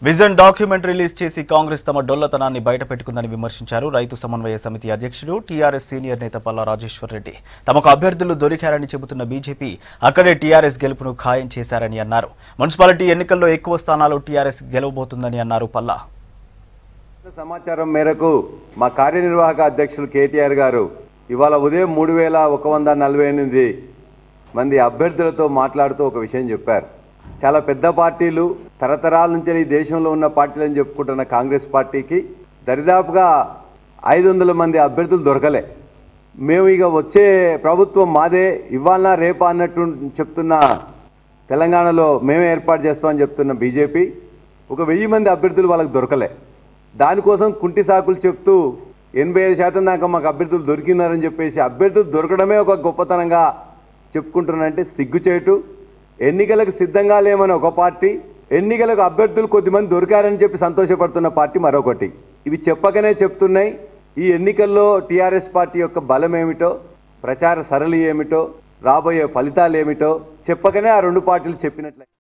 vision document release చేసి కాంగ్రెస్ తమ డొల్లతనాన్ని బయటపెట్టుకుందని విమర్శించారు రైతు సమన్వయ సమితి అధ్యక్షుడు టీఆర్ఎస్ సీనియర్ నేత పల్లా రాజేశ్వర్ రెడ్డి తమకు అభ్యర్థులు దొరికారని చెబుతున్న బీజేపీ అక్కడే టీఆర్ఎస్ గెలుపును ఖాయం చేశారని అన్నారు మున్సిపాలిటీ ఎన్నికల్లో ఎక్కువ స్థానాలు టీఆర్ఎస్ గెలవబోతుందని అన్నారు పల్లా సమాచారం మేరకు మా కార్యనిర్వాహక అధ్యక్షులు కేటీఆర్ గారు ఇవాళ ఉదయం మూడు వేల ఒక వంద నలభై ఎనిమిది మంది అభ్యర్థులతో మాట్లాడుతూ ఒక విషయం చెప్పారు చాలా పెద్ద పార్టీలు తరతరాల నుంచి ఈ దేశంలో ఉన్న పార్టీలని చెప్పుకుంటున్న కాంగ్రెస్ పార్టీకి దరిదాపుగా ఐదు వందల మంది అభ్యర్థులు దొరకలే మేము ఇక వచ్చే ప్రభుత్వం మాదే ఇవాళ రేపా అన్నట్టు చెప్తున్న తెలంగాణలో మేమే ఏర్పాటు చేస్తామని చెప్తున్న బీజేపీ ఒక వెయ్యి మంది అభ్యర్థులు వాళ్ళకి దొరకలే దానికోసం కుంటి సాకులు చెప్తూ ఎనభై ఐదు శాతం దాకా మాకు అభ్యర్థులు దొరికినారని చెప్పేసి అభ్యర్థులు దొరకడమే ఒక గొప్పతనంగా చెప్పుకుంటున్నారంటే సిగ్గుచేటు ఎన్నికలకు సిద్ధంగా లేమని ఒక పార్టీ ఎన్నికలకు అభ్యర్థులు కొద్దిమంది దొరికారని చెప్పి సంతోషపడుతున్న పార్టీ మరొకటి ఇవి చెప్పకనే చెప్తున్నాయి ఈ ఎన్నికల్లో టీఆర్ఎస్ పార్టీ యొక్క బలం ఏమిటో ప్రచార సరళి ఏమిటో రాబోయే ఫలితాలు ఏమిటో చెప్పకనే ఆ రెండు పార్టీలు చెప్పినట్లే